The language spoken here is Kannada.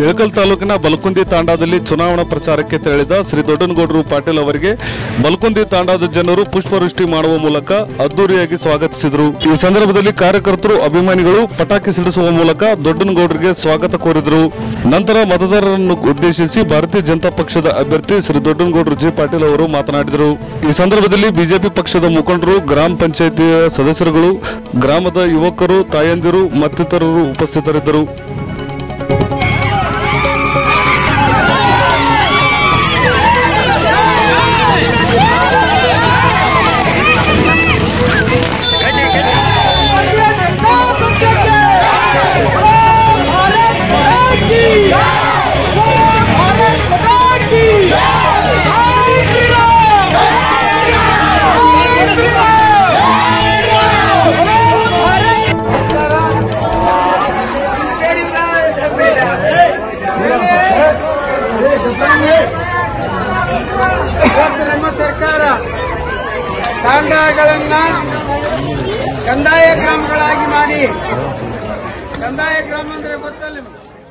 ಇಳಕಲ್ ತಾಲೂಕಿನ ಬಲಕುಂದಿ ತಾಂಡಾದಲ್ಲಿ ಚುನಾವಣಾ ಪ್ರಚಾರಕ್ಕೆ ತೆರಳಿದ ಶ್ರೀ ದೊಡ್ಡನಗೌಡರು ಪಾಟೀಲ್ ಅವರಿಗೆ ಬಲಕುಂದಿ ತಾಂಡಾದ ಜನರು ಪುಷ್ಪವೃಷ್ಟಿ ಮಾಡುವ ಮೂಲಕ ಅದ್ದೂರಿಯಾಗಿ ಸ್ವಾಗತಿಸಿದರು ಈ ಸಂದರ್ಭದಲ್ಲಿ ಕಾರ್ಯಕರ್ತರು ಅಭಿಮಾನಿಗಳು ಪಟಾಕಿ ಸಿಡಿಸುವ ಮೂಲಕ ದೊಡ್ಡನಗೌಡರಿಗೆ ಸ್ವಾಗತ ಕೋರಿದರು ನಂತರ ಮತದಾರರನ್ನು ಉದ್ದೇಶಿಸಿ ಭಾರತೀಯ ಜನತಾ ಪಕ್ಷದ ಅಭ್ಯರ್ಥಿ ಶ್ರೀ ದೊಡ್ಡನಗೌಡರು ಜೆ ಪಾಟೀಲ್ ಅವರು ಮಾತನಾಡಿದರು ಈ ಸಂದರ್ಭದಲ್ಲಿ ಬಿಜೆಪಿ ಪಕ್ಷದ ಮುಖಂಡರು ಗ್ರಾಮ ಪಂಚಾಯಿತಿಯ ಸದಸ್ಯರುಗಳು ಗ್ರಾಮದ ಯುವಕರು ತಾಯಂದಿರು ಮತ್ತಿತರರು ಉಪಸ್ಥಿತರಿದ್ದರು ಇವತ್ತು ನಮ್ಮ ಸರ್ಕಾರ ತಾಂಡಗಳನ್ನ ಕಂದಾಯ ಗ್ರಾಮಗಳಾಗಿ ಮಾಡಿ ಕಂದಾಯ ಗ್ರಾಮ ಅಂದ್ರೆ ಗೊತ್ತಲ್ಲ ನಿಮ್ಗೆ